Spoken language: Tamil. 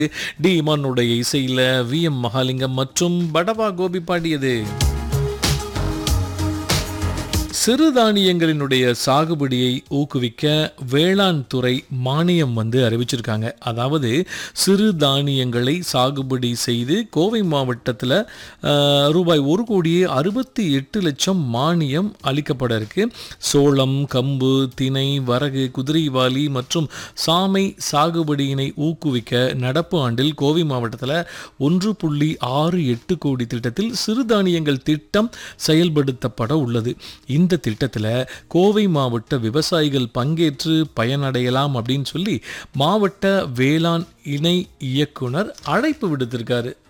டி இமானுடைய இசையில் வி எம் மகாலிங்கம் மற்றும் படவா கோபி பாடியது சிறுதானியங்களினுடைய சாகுபடியை ஊக்குவிக்க வேளாண் துறை மானியம் வந்து அறிவிச்சிருக்காங்க அதாவது சிறுதானியங்களை சாகுபடி செய்து கோவை மாவட்டத்தில் ரூபாய் ஒரு கோடியே அறுபத்தி எட்டு லட்சம் மானியம் அளிக்கப்பட இருக்கு சோளம் கம்பு திணை வரகு குதிரைவாலி மற்றும் சாமை சாகுபடியினை ஊக்குவிக்க நடப்பு ஆண்டில் கோவை மாவட்டத்தில் ஒன்று புள்ளி ஆறு எட்டு கோடி திட்டத்தில் சிறுதானியங்கள் திட்டம் செயல்படுத்தப்பட உள்ளது இந்த திட்டத்தில் கோவை மாவட்ட விவசாயிகள் பங்கேற்று பயனடையலாம் அப்படின்னு சொல்லி மாவட்ட வேளாண் இணை இயக்குனர் அழைப்பு விடுத்திருக்காரு